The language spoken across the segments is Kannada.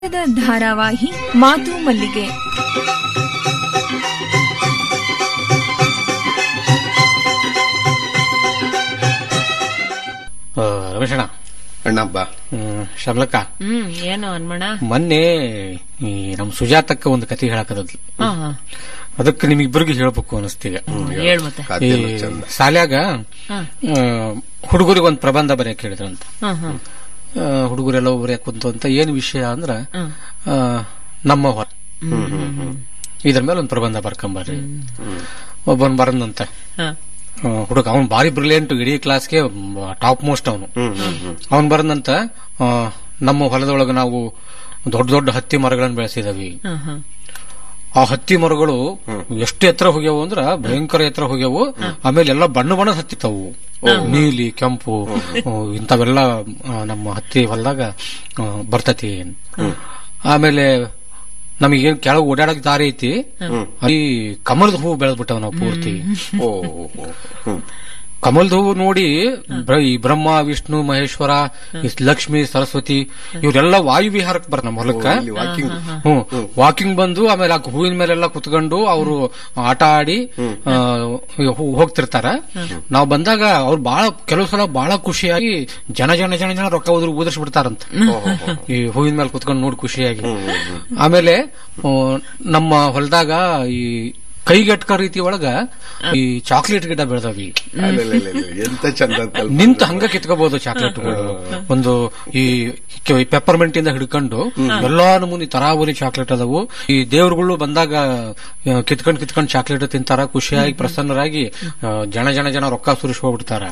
ಧಾರಾವಾಹಿ ಮಾತು ಮಲ್ಲಿಗೆ ಆ, ರಮೇಶಣ್ಣ ಅಣ್ಣಬ್ಬ ಹ್ಮ್, ಶಮಲಕ್ಕ ಹ್ಮ್ ಏನು ಅನ್ಮಣ ಮೊನ್ನೆ ಈ ನಮ್ ಸುಜಾತಕ್ಕ ಒಂದು ಕತೆ ಹೇಳಕದದ್ಲು ಹಾ ಹಾ ಅದಕ್ಕೆ ನಿಮ್ಮಿಬ್ಬರಿಗೆ ಹೇಳ್ಬೇಕು ಅನಿಸ್ತೀಗ ಹೇಳ್ ಮತ್ತೆ ಈ ಕಥೆನೂ ಚಂದ ಶಾಲ್ಯಾಗ ಹಾ ಹುಡುಗರಿಗೆ ಒಂದು ಪ್ರಬಂಧ ಬರೆಯಕ್ ಹೇಳಿದ್ರಂತ ಹಾ ಹಾ ಹುಡುಗರೆಲ್ಲ ಬರೆಯಕ್ ಕುಂತು ಅಂತ ಏನ್ ವಿಷಯ ಅಂದ್ರ ಹ್ಮ್. ಆ, ನಮ್ಮ ಹೊರ ಇದ್ರ ಮೇಲೆ ಒಂದು ಪ್ರಬಂಧ ಬರ್ಕೊಂಬರ್ರಿ ಒಬ್ಬನ್ ಬರಂದಂತ ಹಾ ಆ, ಹುಡುಗ ಅವನ್ ಭಾರಿ ಬ್ರಿಲಿಯಂಟ್ ಇಡೀ ಕ್ಲಾಸ್ಗೆ ಟಾಪ್ ಮೋಸ್ಟ್ ಅವನು ಅವನ್ ಬರಂದಂತ ಆ, ನಮ್ಮ ಹೊಲದೊಳಗ ನಾವು ದೊಡ್ಡ ದೊಡ್ಡ ಹತ್ತಿ ಮರಗಳನ್ನು ಬೆಳೆಸಿದವಿ ಹಾ ಹಾ ಆ ಹತ್ತಿ ಮರಗಳು ಎಷ್ಟು ಎತ್ತರ ಹೋಗ್ಯಾವು ಅಂದ್ರ ಭಯಂಕರ ಎತ್ತರ ಹೋಗ್ಯಾವು ಆಮೇಲೆ ಎಲ್ಲ ಬಣ್ಣ ಬಣ್ಣದ ಹತ್ತಿತ್ತವು ನೀಲಿ ಕೆಂಪು ಆ, ಇಂಥವೆಲ್ಲ ಆ, ನಮ್ಮ ಹತ್ತಿ ಹೊಲದಾಗ ಆ, ಬರ್ತತಿ ಆಮೇಲೆ ನಮಗೇನ್ ಕೆಳಗೆ ಓಡಾಡಕ್ ದಾರಿ ಐತಿ ಈ ಕಮಲದ ಹೂವು ಬೆಳೆದ್ಬಿಟ್ಟವ ನಾವು ಪೂರ್ತಿ ಓ ಓ, ಓ. ಹ್ಮ್. ಕಮಲದ ಹೂವು ನೋಡಿ ಬ್ರ- ಈ ಬ್ರಹ್ಮ ವಿಷ್ಣು ಮಹೇಶ್ವರ ಈ ಲಕ್ಷ್ಮಿ ಸರಸ್ವತಿ ಇವರೆಲ್ಲ ವಾಯು ವಿಹಾರಕ್ಕೆ ಬರ ನಮ್ಮ ಹೊಲಕ್ಕ ಇಲ್ಲಿ ವಾಕಿಂಗ್ ಹ್ಮ್ ವಾಕಿಂಗ್ ಬಂದು ಆಮೇಲೆ ಆ ಹೂವಿನ ಮೇಲೆಲ್ಲ ಕುತ್ಕೊಂಡು ಅವರು ಆಟ ಆಡಿ ಆ, ಹೋ- ಹೋಗ್ತಿರ್ತಾರ ನಾವು ಬಂದಾಗ ಅವ್ರು ಬಹಳ ಕೆಲವು ಸಲ ಬಹಳ ಖುಷಿಯಾಗಿ ಜನ ಜನ ಜನ ಜನ ರೊಕ್ಕ ಉದ್ರ ಉದರ್ಸ್ಬಿಡ್ತಾರಂತ ಈ ಹೂವಿನ ಮೇಲೆ ಕುತ್ಕೊಂಡು ನೋಡಿ ಖುಷಿಯಾಗಿ ಆಮೇಲೆ ಆ, ನಮ್ಮ ಹೊಲದಾಗ ಈ ಕೈಗೆಟ್ಕ ರೀತಿ ಒಳಗ ಈ ಚಾಕ್ಲೇಟ್ ಗಿಡ ಬೆಳೆದವಿ ಅಲ್ಲಲ್ಲಲ್ಲಲ್ಲ, ಎಂತ ಚಂದ ಅಂತ ಕಲ್ಪನೆ. ನಿಂತು ಹಂಗ ಕಿತ್ಕೋಬಹುದು ಚಾಕ್ಲೇಟ್ಗಳು ಒಂದು ಈ ಪೆಪ್ಪರ್ಮೆಂಟ್ ಇಂದ ಹಿಡ್ಕೊಂಡು ಎಲ್ಲಾ ನಮೂನಿ ತರಾವರಿ ಚಾಕ್ಲೇಟ್ ಅದಾವು ಈ ದೇವ್ರುಗಳು ಬಂದಾಗ ಆ, ಕಿತ್ಕೊಂಡ್ ಕಿತ್ಕೊಂಡ್ ಚಾಕ್ಲೇಟ್ ತಿಂತಾರ ಖುಷಿಯಾಗಿ ಪ್ರಸನ್ನರಾಗಿ ಆ, ಜನ ಜನ ಜನ ರೊಕ್ಕ ಸುರಿಸಿ ಹೋಗ್ಬಿಡ್ತಾರ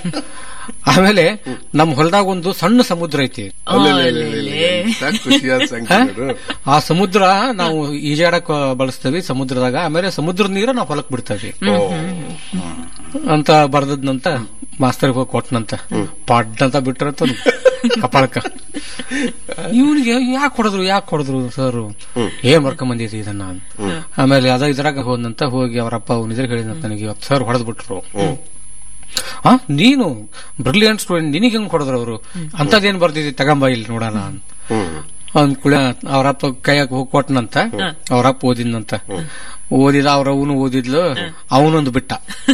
ಆಮೇಲೆ ನಮ್ ಹೊಲದಾಗ ಒಂದು ಸಣ್ಣ ಸಮುದ್ರ ಐತಿ ಅಲ್ಲಲ್ಲಲ್ಲಲ್ಲ, ಎಂತ ಖುಷಿಯಾದ ಸಂಗತಿಗಳು. ಆ ಸಮುದ್ರ ನಾವು ಈಜಾಡಕ್ ಬಳಸ್ತೇವಿ ಸಮುದ್ರದಾಗ ಆಮೇಲೆ ಸಮುದ್ರದ ನೀರ ನಾವು ಹೊಲಕ್ ಬಿಡ್ತೇವಿ ಓ, ಅಂತ ಬರ್ದದ್ನಂತ ಮಾಸ್ತರ್ ಹೋಗಿ ಕೊಟ್ಟನಂತ ಪಡ್ ಅಂತ ಬಿಟ್ರಂತ ಅವ್ನು ಕಪಾಳಕ್ಕ ಇವನಿಗೆ ಯಾಕೆ ಹೊಡೆದ್ರು ಯಾಕೆ ಹೊಡೆದ್ರು ಸರ್ ಏನ್ ಬರ್ಕೊಂಡ್ ಬಂದಿದ್ರಿ ಇದನ್ನ ಅಂತ. ಆಮೇಲೆ ಅದ ಇದ್ರಾಗ ಹೋದಂತ ಹೋಗಿ ಅವರಪ್ಪ ಅವ್ನ ಇದ್ರ ಹೇಳಿದಂತ ನನಗೆ ಇವತ್ತು ಸರ್ ಹೊಡೆದ್ ಬಿಟ್ರು ಆ ನೀನು ಬ್ರಿಲಿಯಂಟ್ ಸ್ಟೂಡೆಂಟ್ ನಿನಗೆ ಹೆಂಗ್ ಹೊಡೆದ್ರು ಅವರು ಅಂತದೇನ್ ಬರ್ದಿದ್ದಿ ತಗೊಂಬ ಇಲ್ಲಿ ನೋಡೋಣ ಅಂತ ಹ್ಮ್. ಅವ್ನ್ ಕುಳ ಅವರಪ್ಪ ಕೈಯಾಗ ಹೋಗಿ ಕೊಟ್ಟನಂತ ಅವರಪ್ಪ ಓದಿದ್ನಂತ ಓದಿದ ಅವ್ರ ಅವನು ಓದಿದ್ಲು ಅವನೊಂದು ಬಿಟ್ಟ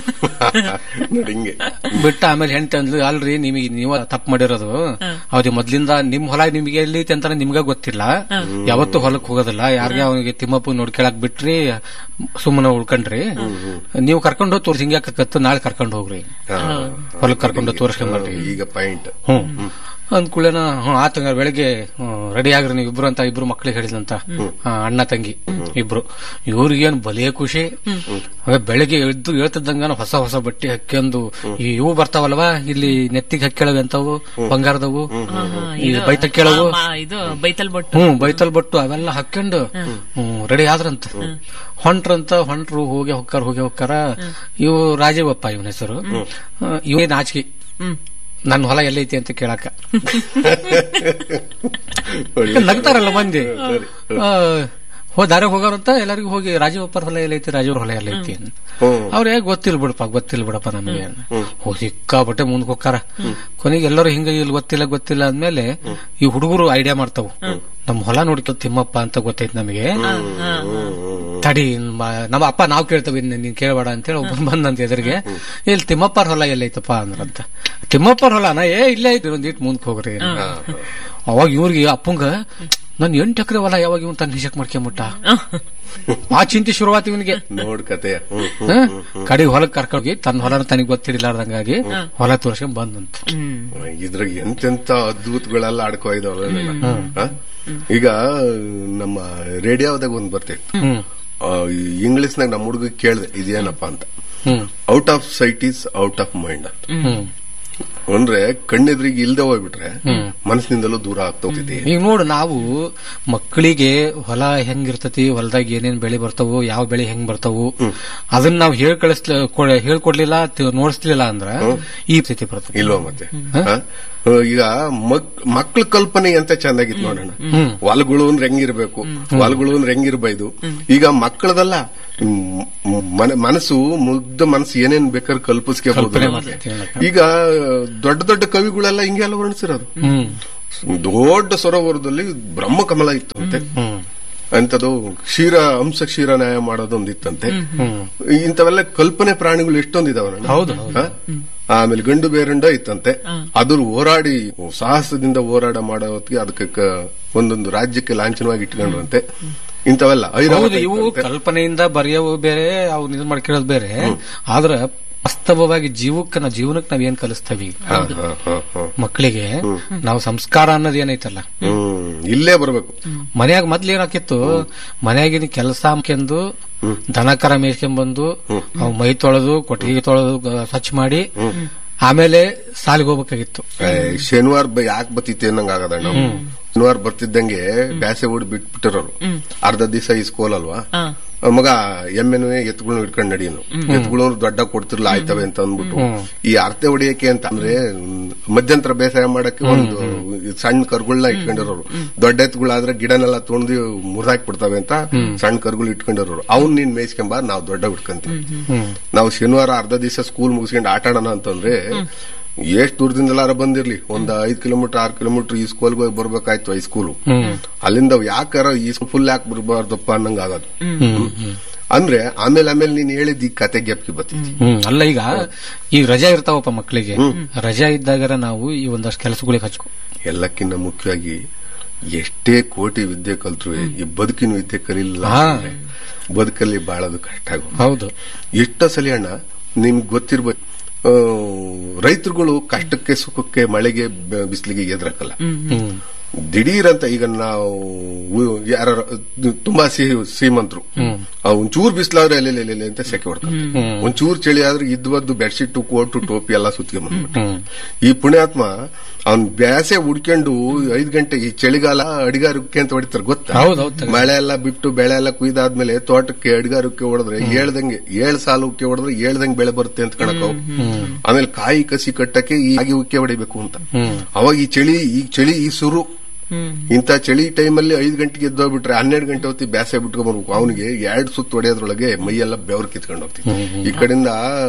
ನೋಡಿ ಹಿಂಗೆ ಬಿಟ್ಟ ಆಮೇಲೆ ಹೆಂಡತಿ ಅಂದ್ಲು ಅಲ್ರಿ ನಿಮಗೆ ನೀವ ತಪ್ಪು ಮಾಡಿರೋದು ಹೌದು ಮೊದ್ಲಿಂದ ನಿಮ್ ಹೊಲ ನಿಮ್ಗೆ ಎಲ್ಲಿ ಐತಿ ಅಂತ ನಿಮ್ಗ ಗೊತ್ತಿಲ್ಲ ಯಾವತ್ತೂ ಹೊಲಕ್ ಹೋಗೋದಿಲ್ಲ ಯಾರಿಗೆ ಅವನಿಗೆ ತಿಮ್ಮಪ್ಪ ನೋಡ್ಕೊಳಕ್ ಬಿಟ್ರಿ ಸುಮ್ಮನೆ ಉಳ್ಕೊಂಡ್ರಿ ನೀವು ಕರ್ಕೊಂಡು ಹೋಗಿ ತೋರ್ಸಿ ಹಿಂಗ್ಯಾಕತ್ತು ನಾಳೆ ಕರ್ಕೊಂಡು ಹೋಗ್ರಿ ಹಾ. ಹೊಲಕ್ ಕರ್ಕೊಂಡು ತೋರ್ಸ್ಕೊಂಬರ್ರಿ ಈಗ ಪಾಯಿಂಟ್ ಹ್ಮ್ ಅಂದ್ಕೂಡೇನ ಹ್ಮ್ ಆತಂಗ ಬೆಳಗ್ಗೆ ರೆಡಿ ಆಗ್ರಿ ನೀವು ಇಬ್ರು ಅಂತ ಇಬ್ರು ಮಕ್ಳಿಗೆ ಹೇಳಿದಂತ ಆ, ಅಣ್ಣ ತಂಗಿ ಇಬ್ರು ಇವ್ರಿಗೇನ್ ಬಲಿಯ ಖುಷಿ ಆಗ ಬೆಳಗ್ಗೆ ಎದ್ದು ಹೇಳ್ತಿದ್ದಂಗ ಹೊಸ ಹೊಸ ಬಟ್ಟೆ ಹಾಕ್ಯಂದು ಈ ಇವು ಬರ್ತಾವಲ್ವಾ ಇಲ್ಲಿ ನೆತ್ತಿಗೆ ಹಾಕ್ಯಳವೆ ಅಂತವು ಬಂಗಾರದವು ಈ ಬೈತ ಕೇಳವು ಮಾ- ಇದು ಬೈತಲ್ ಬೊಟ್ಟು ಹ್ಮ್ ಬೈತಲ್ ಬಟ್ಟು ಅವೆಲ್ಲ ಹಾಕೊಂಡು ಹ್ಮ್ ರೆಡಿ ಆದ್ರಂತ ಹೊಂಟ್ರಂತ ಹೊಂಟ್ರು ಹೋಗಿ ಹೊಕ್ಕಾರ ಹೋಗಿ ಹೊಕ್ಕಾರ ಇವು ರಾಜೀವಪ್ಪ ಇವನ ಹೆಸರು ಇವೇ ನಾಚಿಕೆ ಹ್ಮ್ ನನ್ನ ಹೊಲ ಎಲ್ಲೈತಿ ಅಂತ ಕೇಳಕ ಒಳ್ಳೆ ನಗ್ತಾರಲ್ಲ ಮಂದಿ ಆ, ಹೋ ದಾರ ಹೋಗೋರಂತ ಎಲ್ಲರಿಗೂ ಹೋಗಿ ರಾಜೀವಪ್ಪರ ಹೊಲ ಎಲ್ಲೈತಿ ರಾಜೀವ್ರ ಹೊಲ ಎಲ್ಲೈತಿ ಅಂತ. ಹ್ಮ್. ಅವ್ರೇ ಗೊತ್ತಿಲ್ಲ ಬಿಡಪ್ಪ ಗೊತ್ತಿಲ್ಲ ಬಿಡಪ್ಪ ನಮಗೆ ಹೋ ಸಿಕ್ಕಾಬಟ್ಟೆ ಮುಂದಕ್ಕೆ ಹೋಗ್ತಾರ ಕೊನೆಗೆ ಎಲ್ಲರೂ ಹಿಂಗ ಇಲ್ಲಿ ಗೊತ್ತಿಲ್ಲ ಗೊತ್ತಿಲ್ಲ ಅಂದ್ಮೇಲೆ ಈ ಹುಡುಗರು ಐಡಿಯಾ ಮಾಡ್ತಾವು ನಮ್ ಹೊಲ ನೋಡ್ತ ತಿಮ್ಮಪ್ಪ ಅಂತ ಗೊತ್ತೈತಿ ನಮಗೆ ತಡಿ ಮ- ನಮ್ಮ ಅಪ್ಪ ನಾವ್ ಕೇಳ್ತೇವೆ ಇನ್ನು ನೀನ್ ಕೇಳಬೇಡ ಅಂತೇಳಿ ಒಬ್ಬ ಬಂದಂತ ಎದುರಿಗೆ ಇಲ್ಲಿ ತಿಮ್ಮಪ್ಪರ ಹೊಲ ಎಲ್ಲೈತಪ್ಪ ಅಂದ್ರಂತ ತಿಮ್ಮಪ್ಪರ ಹೊಲನ ಏ ಇಲ್ಲೇ ಐತಿ ಒಂದ್ ಇಟ್ ಮುಂದಕ್ಕೆ ಹೋಗ್ರಿ ಅವಾಗ ಇವ್ರಿಗೆ ಅಪ್ಪಂಗ ನನ್ ಎಂಟು ಎಕರೆ ಹೊಲ ಯಾವಾಗ ಇವ್ನು ತನ್ನ ಹಿಸಕ್ ಮಾಡ್ಕೊಂಬಿಟ್ಟ ಆ ಚಿಂತೆ ಶುರುವಾತ್ ಇವನಿಗೆ ನೋಡ್ ಕತೆಯ ಹ್ಮ್. ಕಡೆಗೆ ಹೊಲಕ್ ಕರ್ಕೊಂಡೋಗಿ ತನ್ನ ಹೊಲನ ತನಗೆ ಗೊತ್ತಿರಲಾರ್ದಂಗಾಗಿ ಹೊಲ ತೋರ್ಸ್ಕೊಂಡ್ ಬಂದಂತ ಹ್ಮ್. ಇದ್ರಾಗ ಎಂತೆಂತ ಅದ್ಭುತಗಳೆಲ್ಲ ಆಡ್ಕೋ ಇದಾವಲ್ಲ ಈಗ ನಮ್ಮ ರೇಡಿಯೋದಾಗ ಒಂದ್ ಬರ್ತಿತ್ತು ಹ್ಮ್ ಇಂಗ್ಲಿಷ್ನಾಗ ನಮ್ಮ ಹುಡುಗ ಕೇಳ್ದೆ ಇದೇನಪ್ಪ ಅಂತ hmm out of sight is out of mind ಅಂತ ಹ್ಮ್ ಅಂದ್ರೆ ಕಣ್ಣೆದ್ರಿಗೆ ಇಲ್ದೆ ಹೋಗ್ಬಿಟ್ರೆ ಮನಸ್ಸಿನಿಂದಲೂ ದೂರ ಆಗ್ತಾ ಹೋಗ್ತೈತಿ ಈಗ ನೋಡು ನಾವು ಮಕ್ಕಳಿಗೆ ಹೊಲ ಹೆಂಗಿರ್ತತಿ ಹೊಲದಾಗ ಏನೇನ್ ಬೆಳೆ ಬರ್ತಾವು ಯಾವ ಬೆಳೆ ಹೆಂಗ್ ಬರ್ತಾವು ಅದನ್ನ ನಾವು ಹೇಳ್ ಕಳಿಸ್ಲ ಕೊ- ಹೇಳ್ಕೊಡ್ಲಿಲ್ಲ ತಿ- ನೋಡಿಸ್ಲಿಲ್ಲ ಅಂದ್ರ ಈ ಸ್ಥಿತಿ ಬರ್ತದೆ ಇಲ್ವಾ ಮತ್ತೆ ಹ? ಈಗ ಮಕ್ ಮಕ್ಳ ಕಲ್ಪನೆ ಎಂತ ಚಂದಾಗಿತ್ತು ನೋಡೋಣ ಹೊಲಗಳು ಅಂದ್ರೆ ಹೆಂಗಿರ್ಬೇಕು ಹೊಲಗಳು ಅಂದ್ರೆ ಹೆಂಗಿರ್ಬೈದು ಈಗ ಮಕ್ಕಳದಲ್ಲ ಮ್- ಮ್- ಮನ- ಮನಸ್ಸು ಮುಗ್ಧ ಮನಸ್ಸು ಏನೇನ್ ಬೇಕಾದ್ರೆ ಕಲ್ಪಿಸ್ಕೋಬಹುದು ಕಲ್ಪನೆ ಮಾಡ್ತೈತಿ ಹೇಳಕ್ಕ. ಈಗ ದೊಡ್ಡ ದೊಡ್ಡ ಕವಿಗಳೆಲ್ಲ ಹಿಂಗೆಲ್ಲ ವರ್ಣಿಸಿರೋದು ಹ್ಮ್ ದೊಡ್ಡ ಸರೋವರದಲ್ಲಿ ಬ್ರಹ್ಮಕಮಲ ಇತ್ತಂತೆ ಹ್ಮ್ ಅಂತದು ಕ್ಷೀರ ಅಂಶ ಕ್ಷೀರ ನ್ಯಾಯ ಮಾಡೋದೊಂದು ಇತ್ತಂತೆ ಹ್ಮ್ ಇಂಥವೆಲ್ಲ ಕಲ್ಪನೆ ಪ್ರಾಣಿಗಳು ಎಷ್ಟೊಂದಿದಾವ ಹೌದು, ಹೌದು. ಆಮೇಲೆ ಗಂಡು ಬೇರಂಡ ಇತ್ತಂತೆ ಅದ್ರ ಹೋರಾಡಿ ಸಾಹಸದಿಂದ ಹೋರಾಟ ಮಾಡೋ ಹೊತ್ತಿಗೆ ಅದಕ್ಕೆ ಕ- ಒಂದೊಂದು ರಾಜ್ಯಕ್ಕೆ ಲಾಂಛನವಾಗಿ ಇಟ್ಕೊಂಡ್ರಂತೆ ಇಂಥವೆಲ್ಲ ಐರಾವತ ಹೌದು ಇವು ಇತ್ತಂತೆ. ಕಲ್ಪನೆಯಿಂದ ಬರೆಯೋವು ಬೇರೆ ಅವ್ನ ಇದು ಮಾಡ್ಕೊಳ್ಳೋದು ಬೇರೆ ಆದ್ರ ವಾಸ್ತವವಾಗಿ ಜೀವಕ್ಕೆ ನಾವು ಜೀವನಕ್ಕೆ ನಾವ್ ಏನ್ ಕಲಿಸ್ತೇವಿ ಹಾ, ಹಾ, ಹಾ, ಹಾ. ಮಕ್ಕಳಿಗೆ ನಾವು ಸಂಸ್ಕಾರ ಅನ್ನೋದು ಏನೈತಲ್ಲ ಹ್ಮ್ ಇಲ್ಲೇ ಬರ್ಬೇಕು ಮನ್ಯಾಗ ಮೊದ್ಲು ಏನಾಕಿತ್ತು ಮನ್ಯಾಗಿನ ಕೆಲಸ ಹಾಕ್ಯಂದು ದನ ಕರ ಮೇಯ್ಸ್ಕೊಂಡ್ಬಂದು ಅವ್ ಮೈ ತೊಳೆದು ಕೊಟ್ಟಿಗೆ ತೊಳೆದು ಗ- ಸ್ವಚ್ಛ ಮಾಡಿ ಆಮೇಲೆ ಸಾಲಿಗೆ ಹೋಗ್ಬೇಕಾಗಿತ್ತು ಏ, ಶನಿವಾರ ಬ- ಯಾಕೆ ಬತ್ತಿತ್ತೆ ಅನ್ನಂಗ ಆಗದ ನಾವು ಶನಿವಾರ ಬರ್ತಿದ್ದಂಗೆ ಬ್ಯಾಸೆ ಓಡಿ ಬಿಟ್ಬಿಟ್ಟಿರೋರು ಅರ್ಧ ದಿವಸ ಇಸ್ಕೋಲಲ್ವಾ ಹಾ. ಆ ಮಗ ಎಮ್ಮೆನೂ ಎತ್ಗಳನ್ನ ಹಿಡ್ಕೊಂಡು ನಡೀನು ಎತ್ಗಳು ದೊಡ್ಡ ಕೊಡ್ತಿರ್ಲ ಆಯ್ತವೆ ಅಂತ ಅಂದ್ಬಿಟ್ಟು ಈ ಅರ್ತೆ ಹೊಡಿಯಕ್ಕೆ ಅಂತ ಅಂದ್ರೆ ಮ್, ಮಧ್ಯಂತರ ಬೇಸಾಯ ಮಾಡಕ್ಕೆ ಒಂದು ಸಣ್ಣ ಕರುಗಳನ್ನ ಇಟ್ಕೊಂಡಿರೋರು ದೊಡ್ಡ ಎತ್ತುಗಳಾದ್ರೆ ಗಿಡನೆಲ್ಲ ತೊಳೆದು ಮುರಿದಾಕ್ ಬಿಡ್ತವೆ ಅಂತ ಸಣ್ಣ ಕರುಗಳು ಇಟ್ಕೊಂಡಿರೋರು ಅವ್ನ್ ನೀನ್ ಮೇಯ್ಸ್ಕೊಂಬ ನಾವು ದೊಡ್ಡ ಹಿಡ್ಕಂತೀವಿ ನಾವು ಶನಿವಾರ ಅರ್ಧ ದಿವಸ ಸ್ಕೂಲ್ ಮುಗಿಸ್ಕೊಂಡು ಆಟ ಆಡೋಣ ಅಂತಂದ್ರೆ ಎಷ್ಟ್ ದೂರದಿಂದಲಾರ ಬಂದಿರ್ಲಿ ಒಂದ್ ಐದ್ ಕಿಲೋಮೀಟರ್ ಆರ್ ಕಿಲೋಮೀಟರ್ ಈ ಸ್ಕೂಲ್ಗೆ ಹೋಗಿ ಬರ್ಬೇಕಾಯ್ತು ಹೈ ಸ್ಕೂಲು ಅಲ್ಲಿಂದ ಯಾಕಾರ ಈ ಫುಲ್ ಯಾಕೆ ಬರ್ಬಾರ್ದಪ್ಪ ಅನ್ನಂಗ ಆಗೋದು ಅಂದ್ರೆ ಆಮೇಲೆ ಆಮೇಲೆ ನೀನ್ ಹೇಳಿದ್ ಈ ಕತೆ ಗೆಪ್ಕಿ ಬತ್ತಿದ್ದಿ ಹ್ಮ್ ಅಲ್ಲ ಈಗ ಈಗ ರಜಾ ಇರ್ತಾವಪ್ಪ ಮಕ್ಕಳಿಗೆ ರಜಾ ಇದ್ದಾಗರ ನಾವು ಈ ಒಂದಷ್ಟು ಕೆಲಸಗಳಿಗೆ ಹಚ್ಕೊ ಎಲ್ಲಕ್ಕಿಂತ ಮುಖ್ಯವಾಗಿ ಎಷ್ಟೇ ಕೋಟಿ ವಿದ್ಯೆ ಕಲ್ತ್ರು ಈ ಬದುಕಿನ ವಿದ್ಯೆ ಕಲಿಲ್ಲ ಹಾ. ಅಂದ್ರೆ ಬದುಕಲ್ಲಿ ಬಾಳೋದು ಕಷ್ಟ ಆಗೋದು ಹೌದು ಎಷ್ಟೋ ಸಲಿ ಅಣ್ಣ ನಿಮ್ಗೆ ಗೊತ್ತಿರ್ಬೇಕು ರೈತರುಗಳು ಕಷ್ಟಕ್ಕೆ ಸುಖಕ್ಕೆ ಮಳೆಗೆ ಬ- ಬಿಸಿಲಿಗೆ ಎದುರಾಕಲ್ಲ ಹ್ಮ್ ದಿಢೀರ್ ಅಂತ ಈಗ ನಾವು ಯಾರ ತುಂಬಾ ಸಿಹಿ ಶ್ರೀಮಂತರು ಒಂಚೂರ್ ಬಿಸಿಲಾದ್ರೆ ಎಲೆ ಎಲೆ ಎಲೆ ಅಂತ ಸೆಕೆ ಹೊಡ್ತಾರೆ ಒಂಚೂರ್ ಚಳಿ ಆದ್ರೆ ಇದ್ವದ್ದು ಬೆಡ್ಶೀಟ್ ಕೋಟು ಟೋಪಿ ಎಲ್ಲ ಸುತ್ಕೊಂಡ್ ಬಂದ್ಬಿಟ್ಟು ಈ ಪುಣ್ಯಾತ್ಮ ಅವ್ನ್ ಬ್ಯಾಸೆ ಹುಡ್ಕೊಂಡು ಐದ್ ಗಂಟೆ ಈ ಚಳಿಗಾಲ ಅಡಿಗಾರಕ್ಕೆ ಅಂತ ಹೊಡಿತಾರೆ ಗೊತ್ತಾ ಹೌದ್ ಹೌದ್ ತಗೋ. ಮಳೆ ಎಲ್ಲ ಬಿಟ್ಟು ಬೆಳೆ ಎಲ್ಲ ಕುಯ್ದಾದ್ಮೇಲೆ ತೋಟಕ್ಕೆ ಅಡಿಗಾರಕ್ಕೆ ಹೊಡೆದ್ರೆ ಹೇಳ್ದಂಗೆ ಏಳ್ ಸಾಲು ಉಕ್ಕೆ ಹೊಡೆದ್ರೆ ಹೇಳ್ದಂಗೆ ಬೆಳೆ ಬರುತ್ತೆ ಅಂತ ಕಣಕ್ ಅವು ಆಮೇಲೆ ಕಾಯಿ ಕಸಿ ಕಟ್ಟಕ್ಕೆ ಈ ಆಗಿ ಉಕ್ಕೆ ಹೊಡಿಬೇಕು ಅಂತ ಅವಾಗ ಈ ಚಳಿ ಈ ಚಳಿ ಈ ಸುರು ಇಂಥ ಚಳಿ ಟೈಮಲ್ಲಿ ಐದು ಗಂಟೆಗೆ ಎದ್ದೋಗ್ಬಿಟ್ರೆ ಹನ್ನೆರಡು ಗಂಟೆ ಹೊತ್ತಿ ಬ್ಯಾಸೆ ಬಿಟ್ಕೊಂಡ್ ಬರ್ಬೇಕು ಅವನಿಗೆ ಎರಡ್ ಸುತ್ತು ಹೊಡೆಯೋದ್ರೊಳಗೆ ಮೈಯೆಲ್ಲ ಬೆವರು ಕಿತ್ಕೊಂಡು ಹೋಗ್ತಿತ್ತು ಈ ಕಡೆಯಿಂದ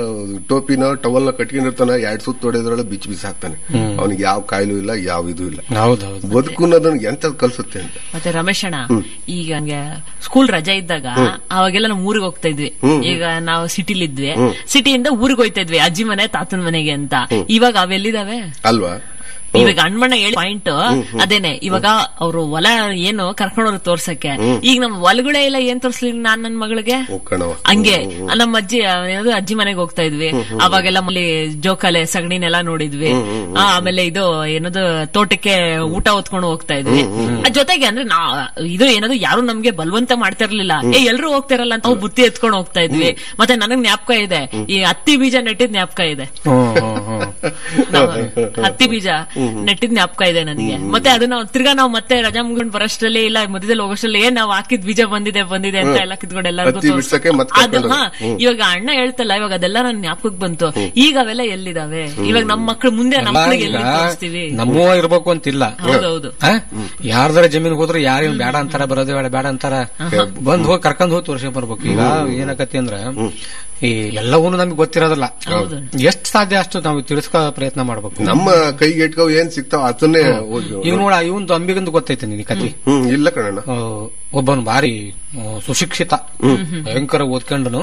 ಟೋಪಿನ ಟವಲ್ನ ಕಟ್ಕೊಂಡಿರ್ತಾನ ಎರಡ್ ಸುತ್ತು ಹೊಡೆಯೋದ್ರೊಳಗೆ ಬಿಚ್ಚಿ ಬಿಸಿ ಹಾಕ್ತಾನೆ ಅವನಿಗೆ ಯಾವ ಕಾಯಿಲು ಇಲ್ಲ ಯಾವ ಇದು ಇಲ್ಲ ಹೌದು ಹೌದು ಬದುಕು ಅನ್ನೋದನ್ನ ಎಂತದ್ ಕಲ್ಸುತ್ತೆ ಅಂತ ಮತ್ತೆ ರಮೇಶ್ ಅಣ್ಣ ಈಗ ಹಂಗೆ ಸ್ಕೂಲ್ ರಜಾ ಇದ್ದಾಗ ಅವಾಗೆಲ್ಲ ನಾವು ಊರಿಗೆ ಹೋಗ್ತಾ ಇದ್ವಿ ಈಗ ನಾವು ಸಿಟಿಲಿ ಇದ್ವಿ ಸಿಟಿಯಿಂದ ಊರಿಗೆ ಹೋಯ್ತಾ ಇದ್ವಿ ಅಜ್ಜಿ ಮನೆ ತಾತನ ಮನೆಗೆ ಅಂತ ಇವಾಗ ಅವೆಲ್ಲಿದಾವೆ ಅಲ್ವಾ ಇವಾಗ ಅಣ್ಮಣ್ಣ ಹೇಳಿ ಪಾಯಿಂಟ್ ಅದೇನೆ ಇವಾಗ ಅವರು ಹೊಲ ಏನು ಕರ್ಕೊಂಡವ್ರು ತೋರ್ಸಕ್ಕೆ ಈಗ ನಮ್ ಹೊಲಗಳೇ ಇಲ್ಲ ಏನ್ ತೋರ್ಸ್ಲಿ ನಾನ್ ನನ್ ಮಗಳಿಗೆ ಹೋಗ್ಕಣವ ಹಂಗೆ ನಮ್ಮ ಅಜ್ಜಿ ಏನದು ಅಜ್ಜಿ ಮನೆಗೆ ಹೋಗ್ತಾ ಇದ್ವಿ ಅವಾಗೆಲ್ಲ ಮಲ್ಲಿ ಜೋಕಾಲೆ ಸಗಣಿನೆಲ್ಲ ನೋಡಿದ್ವಿ ಆ, ಆಮೇಲೆ ಇದು ಏನದು ತೋಟಕ್ಕೆ ಊಟ ಹೊತ್ಕೊಂಡು ಹೋಗ್ತಾ ಇದ್ವಿ ಅದ್ ಜೊತೆಗೆ ಅಂದ್ರೆ ನಾ ಇದು ಏನದು ಯಾರು ನಮ್ಗೆ ಬಲವಂತ ಮಾಡ್ತಿರ್ಲಿಲ್ಲ ಏ ಎಲ್ರು ಹೋಗ್ತಿರಲ್ಲ ಅಂತ ನಾವು ಬುತ್ತಿ ಎತ್ಕೊಂಡು ಹೋಗ್ತಾ ಇದ್ವಿ ಮತ್ತೆ ನನಗ್ ಜ್ಞಾಪಕ ಇದೆ ಈ ಹತ್ತಿ ಬೀಜ ನೆಟ್ಟಿದ್ ಜ್ಞಾಪಕ ಇದೆ ಹ್ಮ್ ಹ್ಮ್ ಹ್ಮ್ ನಾವು ಹತ್ತಿ ಬೀಜ ನೆಟ್ಟಿದ್ ಜ್ಞಾಪಕ ಇದೆ ನನಗೆ ಮತ್ತೆ ಅದು ನಾವು ತಿರ್ಗಾ ನಾವು ಮತ್ತೆ ರಜಾ ಮುಗಿದ್ ಬರೋಷ್ಟ್ರಲ್ಲಿ ಇಲ್ಲ ಮಧ್ಯದಲ್ಲಿ ಹೋಗೋಷ್ಟ್ರಲ್ಲಿ ಏನ್ ನಾವು ಹಾಕಿದ್ ಬೀಜ ಬಂದಿದೆ ಬಂದಿದೆ ಅಂತ ಎಲ್ಲ ಕಿತ್ಕೊಂಡು ಎಲ್ಲರಿಗೂ ಹತ್ತಿ ಬಿಡ್ಸಕ್ಕೆ ಮತ್ತೆ ಅದು ಕರ್ಕೊಂಡು ಹಾ ಇವಾಗ ಅಣ್ಣ ಹೇಳ್ತಲ್ಲ ಇವಾಗ ಅದೆಲ್ಲ ನನ್ ಜ್ಞಾಪಕಕ್ಕೆ ಬಂತು ಈಗ ಅವೆಲ್ಲ ಎಲ್ಲಿದಾವೆ ಇವಾಗ ನಮ್ಮ ಮಕ್ಳು ಮುಂದೆ ನಮ್ಮ ಮಕ್ಳಿಗೆ ಎಲ್ಲಿ ತೋರಿಸ್ತೀವಿ ನಮ್ಮವ ಇರ್ಬೇಕು ಅಂತಿಲ್ಲ ಹೌದೌದು ಆ? ಯಾರ್ದಾರ ಜಮೀನ್ ಹೋದ್ರೆ ಯಾರೇನು ಬೇಡ ಅಂತಾರ ಬರೋದೇ ಬೇಡ ಬೇಡ ಅಂತಾರ ಬಂದ್ ಹೋಗಿ ಕರ್ಕೊಂಡ್ ಹೋಗಿ ತೋರ್ಸ್ಕೊಂಡ್ ಬರ್ಬೇಕು ಈಗ ಏನಾಕತಿ ಅಂದ್ರ ಈ ಎಲ್ಲವೂ ನಮ್ಗೆ ಗೊತ್ತಿರೋದಿಲ್ಲ ಹೌದು. ಎಷ್ಟ್ ಸಾಧ್ಯ ಅಷ್ಟು ನಾವು ತಿಳಿಸ್ಕೋ ಪ್ರಯತ್ನ ಮಾಡ್ಬೇಕು ನಮ್ಮ ಕೈಗೆ ಇಟ್ಕೋ ಏನ್ ಸಿಗ್ತಾವ ಅದನ್ನೇ ಹೋಗಿ ಈಗ ನೋಡ ಇವಂದು ಅಂಬಿಗಂದು ಗೊತ್ತೈತೆ ನಿನ್ ಕತಿ ಹ್ಮ್ ಇಲ್ಲ ಕಣಣ್ಣ ಆ, ಒಬ್ಬನು ಭಾರಿ ಆ, ಸುಶಿಕ್ಷಿತ ಭಯಂಕರ ಓದ್ಕೊಂಡನು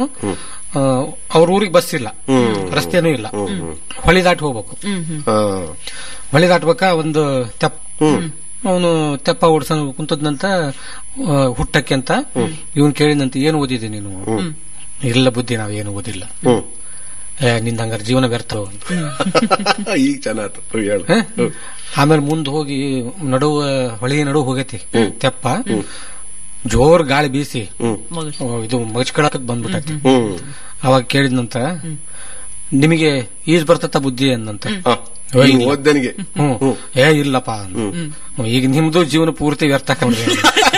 ಅವ್ರ ಊರಿಗೆ ಬಸ್ ಇಲ್ಲ ರಸ್ತೆನೂ ಇಲ್ಲ ಹೊಳಿ ದಾಟಿ ಹೋಗ್ಬೇಕು ಹಾ. ಹೊಳಿ ದಾಟ್ಬೇಕ ಒಂದು ತೆಪ್ಪ ಅವನು ತೆಪ್ಪ ಓಡ್ಸನ್ ಕುಂತದ್ನಂತ ಆ, ಹುಟ್ಟಕ್ಕೆ ಅಂತ ಇವನ್ ಕೇಳಿದಂತ ಏನು ಓದಿದೆ ನೀನು ಇಲ್ಲ ಬುದ್ಧಿ ನಾವ್ ಏನು ಓದಿಲ್ಲ ಹ್ಮ್ ಏ, ನಿಂದ ಹಂಗಾರೆ ಜೀವನ ವ್ಯರ್ಥ ಅಂತ. ಈಗ ಚೆನ್ನಾಯ್ತು ಹೇಳು ಹ? ಆಮೇಲೆ ಮುಂದ್ ಹೋಗಿ ನಡುವ ಹೊಳಿ ನಡುವ ಹೋಗೈತಿ ತೆಪ್ಪ ಜೋರ್ ಗಾಳಿ ಬೀಸಿ ಮಗಳು ಓ, ಇದು ಮಗಚ್ಕೊಳಕ್ ಬಂದ್ಬಿಟ್ಟೈತಿ ಹ್ಮ್ ಅವಾಗ ಕೇಳಿದ್ನಂತ ನಿಮಗೆ ಈಜ್ ಬರ್ತತ ಬುದ್ಧಿ ಅಂದಂತ ಹಾ. ಓ, ಈ ಇಲ್ಲ. ಓದ್ದನಿಗೆ ಹ್ಮ್ ಏ ಇಲ್ಲಪ್ಪ ಅಂದ. ಈಗ ನಿಮ್ದು ಜೀವನ ಪೂರ್ತಿ ವ್ಯರ್ಥ ಕಂಡ್ರಿ